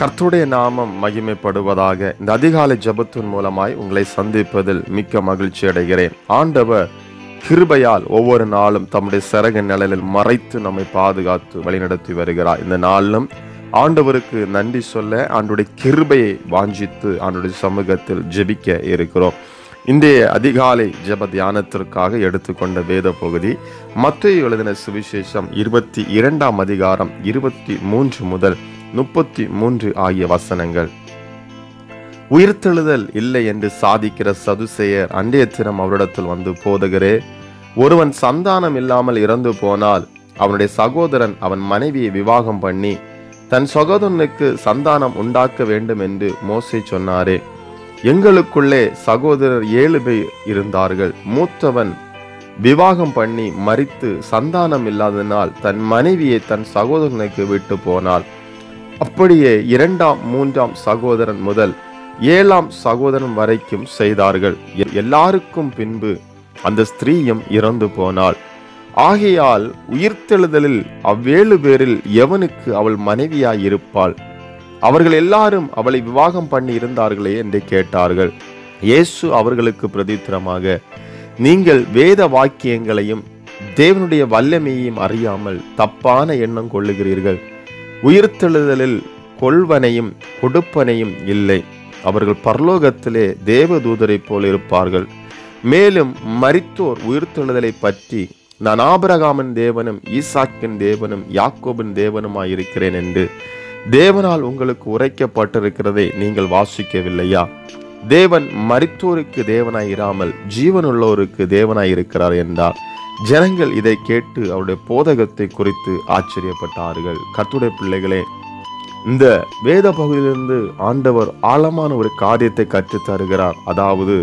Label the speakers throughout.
Speaker 1: கர்த்தருடைய நாமம் மகிமைப்படுவதாக இந்த அதிகாலை ஜெபத்தின் மூலமாய் உங்களை சந்திப்பதில் மிக்க மகிழ்ச்சி அடைகிறேன் ஆண்டவர் கிருபையால் ஒவ்வொரு நாளும் தம்முடைய சிறகு நிழலில் மறைத்து நம்மை பாதுகாத்து வழிநடத்தி வருகிறார் இந்த நாளிலும் ஆண்டவருக்கு நன்றி சொல்ல ஆண்டுடைய கிருபையை வாஞ்சித்து ஆண்டுடைய சமூகத்தில் ஜெபிக்க இருக்கிறோம் இன்றைய அதிகாலை ஜெப தியானத்திற்காக எடுத்துக்கொண்ட வேத பகுதி மத்திய எழுதின சுவிசேஷம் இருபத்தி இரண்டாம் அதிகாரம் இருபத்தி மூன்று முதல் முப்பத்தி மூன்று ஆகிய வசனங்கள் உயிர்த்தெழுதல் இல்லை என்று சாதிக்கிற சதுசேயர் அன்றைய தினம் அவரிடத்தில் வந்து போதகரே ஒருவன் சந்தானம் இல்லாமல் இறந்து போனால் அவனுடைய சகோதரன் அவன் மனைவியை விவாகம் பண்ணி தன் சகோதரனுக்கு சந்தானம் உண்டாக்க வேண்டும் என்று மோசே சொன்னாரே எங்களுக்குள்ளே சகோதரர் ஏழு பேர் இருந்தார்கள் மூத்தவன் விவாகம் பண்ணி மறித்து சந்தானம் இல்லாததினால் தன் மனைவியை தன் சகோதரனுக்கு விட்டு போனாள் அப்படியே இரண்டாம் மூன்றாம் சகோதரன் முதல் ஏழாம் சகோதரன் வரைக்கும் செய்தார்கள் எ- எல்லாருக்கும் பின்பு அந்த ஸ்திரீயும் இறந்து போனாள் ஆகையால் உயிர்த்தெழுதலில் அவ்வேழு பேரில் எவனுக்கு அவள் மனைவியாய் இருப்பாள் அவர்கள் எல்லாரும் அவளை விவாகம் பண்ணி இருந்தார்களே என்று கேட்டார்கள் இயேசு அவர்களுக்கு பிரதித்திரமாக நீங்கள் வேத வாக்கியங்களையும் தேவனுடைய வல்லமையையும் அறியாமல் தப்பான எண்ணம் கொள்ளுகிறீர்கள் உயிர்த்தெழுதலில் கொள்வனையும் கொடுப்பனையும் இல்லை அவர்கள் பரலோகத்திலே தேவதூதரைப் போல இருப்பார்கள் மேலும் மரித்தோர் உயிர்த்தெழுதலை பற்றி நான் ஆபிரகாமின் தேவனும் ஈசாக்கின் தேவனும் யாக்கோபின் தேவனுமாயிருக்கிறேன் என்று தேவனால் உங்களுக்கு உரைக்கப்பட்டிருக்கிறதை நீங்கள் வாசிக்கவில்லையா தேவன் மரித்தோருக்கு தேவனாய் இராமல் ஜீவனுள்ளோருக்கு தேவனாய் இருக்கிறார் என்றார் ஜனங்கள் இதை கேட்டு அவருடைய போதகத்தை குறித்து ஆச்சரியப்பட்டார்கள் கர்த்தருடைய பிள்ளைகளே இந்த வேத பகுதியிலிருந்து ஆண்டவர் ஆழமான ஒரு காரியத்தை கற்றுத் தருகிறார் அதாவது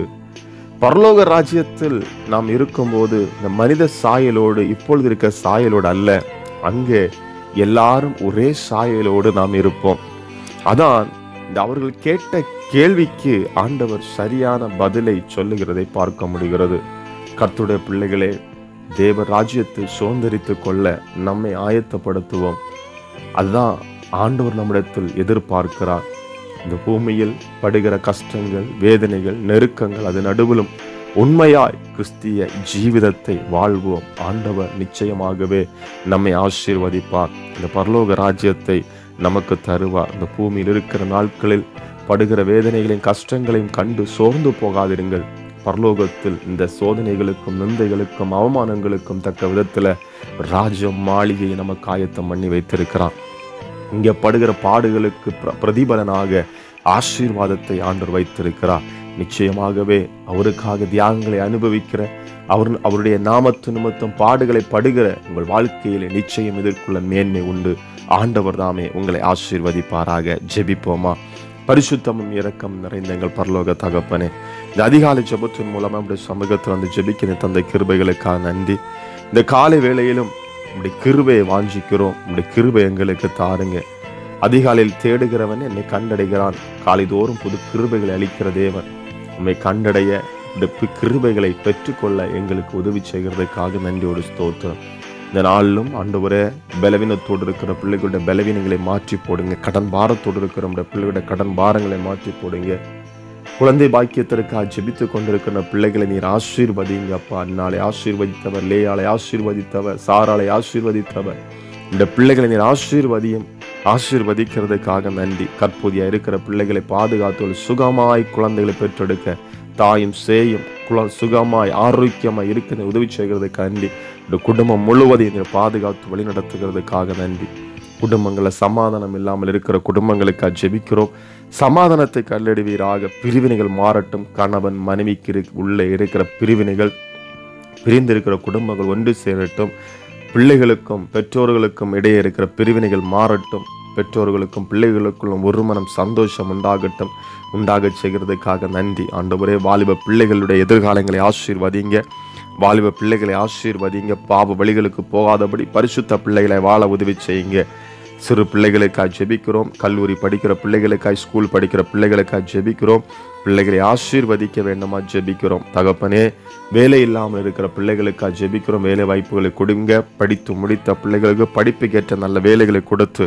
Speaker 1: பரலோக ராஜ்யத்தில் நாம் இருக்கும்போது இந்த மனித சாயலோடு இப்பொழுது இருக்க சாயலோடு அல்ல அங்கே எல்லாரும் ஒரே சாயலோடு நாம் இருப்போம் அதான் இந்த அவர்கள் கேட்ட கேள்விக்கு ஆண்டவர் சரியான பதிலை சொல்லுகிறதை பார்க்க முடிகிறது கர்த்தருடைய பிள்ளைகளே தேவ ராஜ்யத்தை சுதந்திரித்துக் கொள்ள நம்மை ஆயத்தப்படுத்துவோம் அதுதான் ஆண்டவர் நம்மிடத்தில் எதிர்பார்க்கிறார் இந்த பூமியில் படுகிற கஷ்டங்கள் வேதனைகள் நெருக்கங்கள் அது நடுவிலும் உண்மையாய் கிறிஸ்திய ஜீவிதத்தை வாழ்வோம் ஆண்டவர் நிச்சயமாகவே நம்மை ஆசீர்வதிப்பார் இந்த பரலோக ராஜ்யத்தை நமக்கு தருவார் இந்த பூமியில் இருக்கிற நாட்களில் படுகிற வேதனைகளையும் கஷ்டங்களையும் கண்டு சோர்ந்து போகாதிருங்கள் பரலோகத்தில் இந்த சோதனைகளுக்கும் நிந்தைகளுக்கும் அவமானங்களுக்கும் தக்க விதத்துல ராஜ மாளிகையை நமக்கு ஆயத்தம் பண்ணி வைத்திருக்கிறார் இங்கே படுகிற பாடுகளுக்கு பிர- பிரதிபலனாக ஆசீர்வாதத்தை ஆண்டவர் வைத்திருக்கிறார் நிச்சயமாகவே அவருக்காக தியாகங்களை அனுபவிக்கிற அவர் அவருடைய நாமத்து நிமித்தம் பாடுகளை படுகிற உங்கள் வாழ்க்கையிலே நிச்சயம் எதிர்கொள்ள மேன்மை உண்டு ஆண்டவர் தாமே உங்களை ஆசீர்வதிப்பாராக ஜெபிப்போமா பரிசுத்தமும் இரக்கம் நிறைந்த எங்கள் பரலோக தகப்பனே இந்த அதிகாலை ஜெபத்தின் மூலமா நம்முடைய சமூகத்தில் வந்து ஜெபிக்கிற தந்தை கிருபைகளுக்காக நன்றி இந்த காலை வேளையிலும் உடைய கிருபையை வாஞ்சிக்கிறோம் உடைய கிருபை எங்களுக்கு தாருங்க அதிகாலையில் தேடுகிறவன் என்னை கண்டடைகிறான் காலைதோறும் புது கிருபைகளை அளிக்கிற தேவன் உண்மை கண்டடைய இந்த பி- கிருபைகளை பெற்றுக்கொள்ள எங்களுக்கு உதவி செய்கிறதுக்காக நன்றியோடு ஸ்தோத்திரம் இந்த நாளிலும் ஆண்டவரே பலவீனத்தோடு இருக்கிற பிள்ளைகளுடைய பலவீனங்களை மாற்றி போடுங்க கடன் பாரத்தோடு இருக்கிற நம்முடைய பிள்ளைகளுடைய கடன் பாரங்களை மாற்றி போடுங்க குழந்தை பாக்கியத்திற்காக ஜெபித்து கொண்டிருக்கிற பிள்ளைகளை நீர் ஆசீர்வதிங்க அப்பா அன்னாலை ஆசீர்வதித்தவர் லேயாளை ஆசீர்வதித்தவர் சாராளை ஆசீர்வதித்தவர் இந்த பிள்ளைகளை நீர் ஆசீர்வதியும் ஆசீர்வதிக்கிறதுக்காக நன்றி கற்போதியா இருக்கிற பிள்ளைகளை பாதுகாத்து ஒரு சுகமாய் குழந்தைகளை பெற்றெடுக்க தாயும் சேயும் குல சுகமாய் ஆரோக்கியமாய் இருக்கிற உதவி செய்கிறதுக்கு நன்றி இந்த குடும்பம் முழுவதையும் நீர் பாதுகாத்து வழிநடத்துகிறதுக்காக நன்றி குடும்பங்களில் சமாதானம் இல்லாமல் இருக்கிற குடும்பங்களுக்காக ஜெபிக்கிறோம் சமாதானத்தை கல்லெடுவீராக பிரிவினைகள் மாறட்டும் கணவன் மனைவிக்கு இரு- உள்ளே இருக்கிற பிரிவினைகள் பிரிந்திருக்கிற குடும்பங்கள் ஒன்று சேரட்டும் பிள்ளைகளுக்கும் பெற்றோர்களுக்கும் இடையே இருக்கிற பிரிவினைகள் மாறட்டும் பெற்றோர்களுக்கும் பிள்ளைகளுக்கும் ஒரு மனம் சந்தோஷம் உண்டாகட்டும் உண்டாகச் செய்கிறதுக்காக நன்றி ஆண்டவரே வாலிப பிள்ளைகளுடைய எதிர்காலங்களை ஆசீர்வதிங்க வாலிப பிள்ளைகளை ஆசீர்வதிங்க பாவ வழிகளுக்கு போகாதபடி பரிசுத்த பிள்ளைகளை வாழ உதவி செய்யுங்க சிறு பிள்ளைகளுக்காய் ஜெபிக்கிறோம் கல்லூரி படிக்கிற பிள்ளைகளுக்காய் ஸ்கூல் படிக்கிற பிள்ளைகளுக்காய் ஜெபிக்கிறோம் பிள்ளைகளை ஆசீர்வதிக்க வேண்டுமா ஜெபிக்கிறோம் தகப்பனே வேலை இல்லாமல் இருக்கிற பிள்ளைகளுக்காக ஜெபிக்கிறோம் வேலை வாய்ப்புகளை கொடுங்க படித்து முடித்த பிள்ளைகளுக்கு படிப்புக்கேற்ற நல்ல வேலைகளை கொடுத்து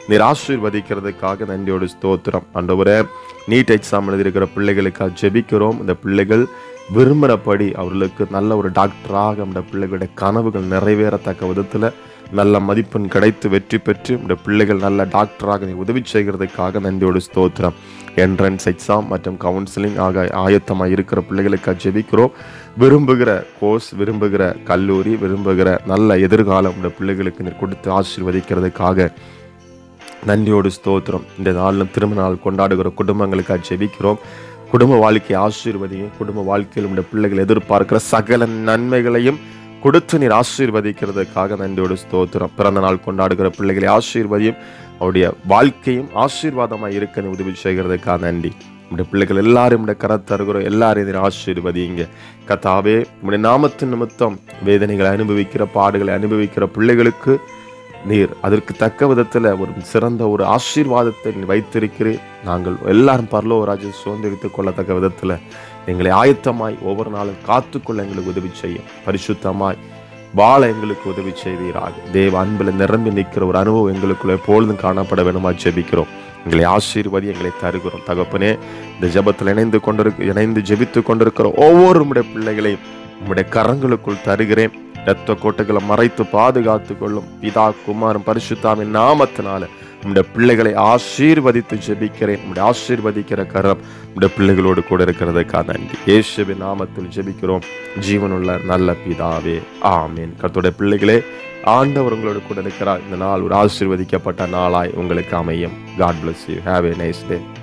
Speaker 1: நீர் ஆசீர்வதிக்கிறதுக்காக நன்றியோடு ஸ்தோத்திரம் ஆண்டவரே நீட் எக்ஸாம் எழுதியிருக்கிற பிள்ளைகளுக்காக ஜெபிக்கிறோம் இந்த பிள்ளைகள் விரும்புகிறபடி அவர்களுக்கு நல்ல ஒரு டாக்டராக இந்த பிள்ளைகளுடைய கனவுகள் நிறைவேறத்தக்க விதத்தில் நல்ல மதிப்பெண் கிடைத்து வெற்றி பெற்று இந்த பிள்ளைகள் நல்ல டாக்டராக நீ உதவி செய்கிறதுக்காக நன்றியோடு ஸ்தோத்திரம் என்ட்ரன்ஸ் எக்ஸாம் மற்றும் கவுன்சிலிங் ஆக ஆயத்தமாக இருக்கிற பிள்ளைகளுக்காக ஜெபிக்கிறோம் விரும்புகிற கோர்ஸ் விரும்புகிற கல்லூரி விரும்புகிற நல்ல எதிர்காலம் இந்த பிள்ளைகளுக்கு நீர் கொடுத்து ஆசீர்வதிக்கிறதுக்காக நன்றியோடு ஸ்தோத்திரம் இந்த நாளிலும் திருமண நாள் கொண்டாடுகிற குடும்பங்களுக்காக ஜெபிக்கிறோம் குடும்ப வாழ்க்கையை ஆசீர்வதியும் குடும்ப வாழ்க்கையில் உடைய பிள்ளைகள் எதிர்பார்க்கிற சகல நன்மைகளையும் கொடுத்து நீர் ஆசீர்வதிக்கிறதுக்காக நன்றியோடு ஸ்தோத்திரம் பிறந்த நாள் கொண்டாடுகிற பிள்ளைகளை ஆசீர்வதியும் அவருடைய வாழ்க்கையும் ஆசீர்வாதமாக இருக்க நீ உதவி செய்கிறதுக்காக நன்றி உடைய பிள்ளைகள் எல்லாரும் உடைய கரத்தருகிறோம் எல்லாரையும் நீர் ஆசீர்வதிங்க கத்தாவே உடைய நாமத்தின் நிமித்தம் வேதனைகளை அனுபவிக்கிற பாடுகளை அனுபவிக்கிற பிள்ளைகளுக்கு நீர் அதற்கு தக்க விதத்தில் ஒரு சிறந்த ஒரு ஆசீர்வாதத்தை நீ வைத்திருக்கிறீர் நாங்கள் எல்லாரும் பரலோக ராஜ்யம் சுதந்திரித்துக் கொள்ளத்தக்க விதத்தில் எங்களை ஆயத்தமாய் ஒவ்வொரு நாளும் காத்துக்கொள்ள எங்களுக்கு உதவி செய்யும் பரிசுத்தமாய் வாழ எங்களுக்கு உதவி செய்வீராக தேவ அன்பில் நிரம்பி நிற்கிற ஒரு அனுபவம் எங்களுக்குள்ள எப்பொழுதும் காணப்பட வேணுமா ஜெபிக்கிறோம் எங்களை ஆசீர்வதி எங்களை தருகிறோம் தகப்பனே இந்த ஜெபத்தில் இணைந்து கொண்டிருக்க இணைந்து ஜெபித்து கொண்டிருக்கிற ஒவ்வொரு உம்முடைய பிள்ளைகளையும் உம்முடைய கரங்களுக்குள் தருகிறேன் இரத்த கோட்டைகளை மறைத்து பாதுகாத்து கொள்ளும் பிதா குமாரன் பரிசுத்தாமின் நாமத்தினால உம்முடைய பிள்ளைகளை ஆசீர்வதித்து ஜெபிக்கிறேன் உம்முடைய ஆசீர்வதிக்கிற கரம் உம்முடைய பிள்ளைகளோடு கூட இருக்கிறதுக்காக நன்றி இயேசுவின் நாமத்தில் ஜெபிக்கிறோம் ஜீவனுள்ள நல்ல பிதாவே ஆமீன் கர்த்தருடைய பிள்ளைகளே ஆண்டவர் உங்களோடு கூட இருக்கிறார் இந்த நாள் ஒரு ஆசீர்வதிக்கப்பட்ட நாளாய் உங்களுக்கு அமையும் God bless you have a nice day